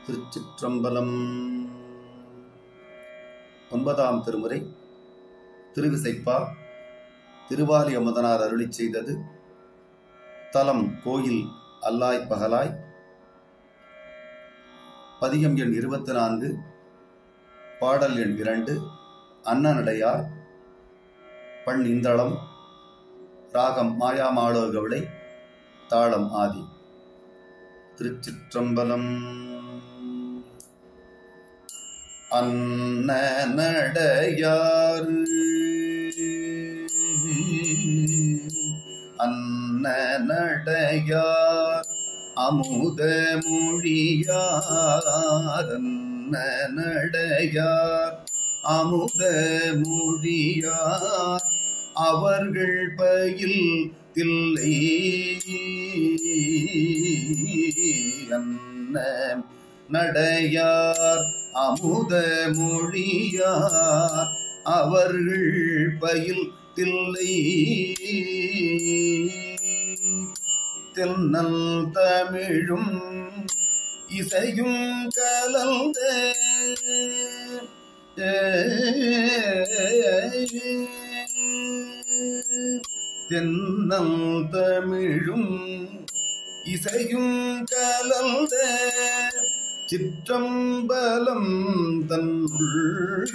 திருச்சிற்றம்பலம் ஒன்பதாம் திருமுறை திருவிசைப்பா திருவாலி அமுதனார் அருளிச் செய்தது தலம் கோயில் அல்லாய் பகலாய் பதிகம் எண் இருபத்தி நான்கு பாடல் எண் இரண்டு அன்னநடையார் பண் இந்தளம் ராகம் மாயாமாளோ கவளை தாளம் ஆதி திருச்சிற்றம்பலம் அன்ன நடையாறு அன்ன நடையார் அமுத மொழியார் அன்ன நடையார் அமுத மொழியார் அவர்கள் பயில் தில்லை அன்ன நடையார் அமுத மொழியார் அவர்கள் பயில் தில்லை தென்னல் தமிழும் இசையும் கலந்த தென்னல் தமிழும் இசையும் கலந்த சிற்றம்பலம் தன்னுள்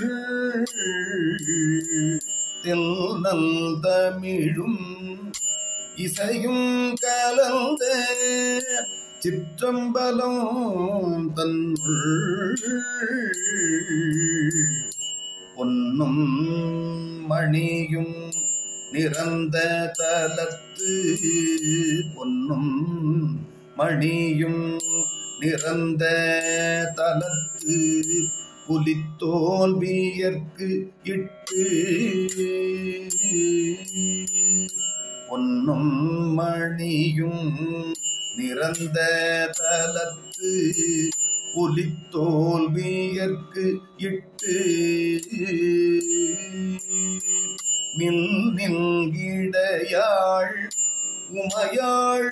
தென்னல் தமிழும் இசையும் கலந்த சிற்றம்பலம் தன்னுள் பொன்னும் மணியும் நிறந்த தலத்து பொன்னும் மணியும் நிறந்த தலத்து புலித்தோல் வியர்க்கு இட்டு பொன்னும் மணியும் நிறந்த தலத்து புலித்தோல் வியர்க்கு இட்டு மில் நின்கிடையாள் உமையாள்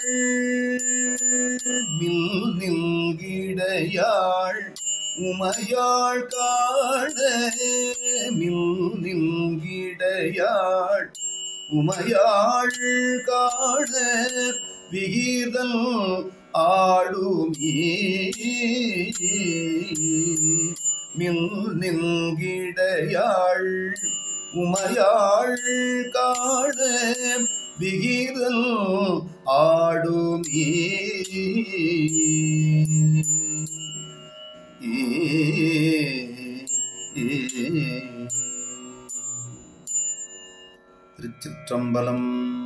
மில் நின்கிடையாள் உமையாள் காண மில் நின்கிடையாள் உமையாள் காண விகிதல் ஆடுமே மில் நின்கிடையாள் உமையாள் காண விகிதல் ஆடுமே திருச்சிற்றம்பலம்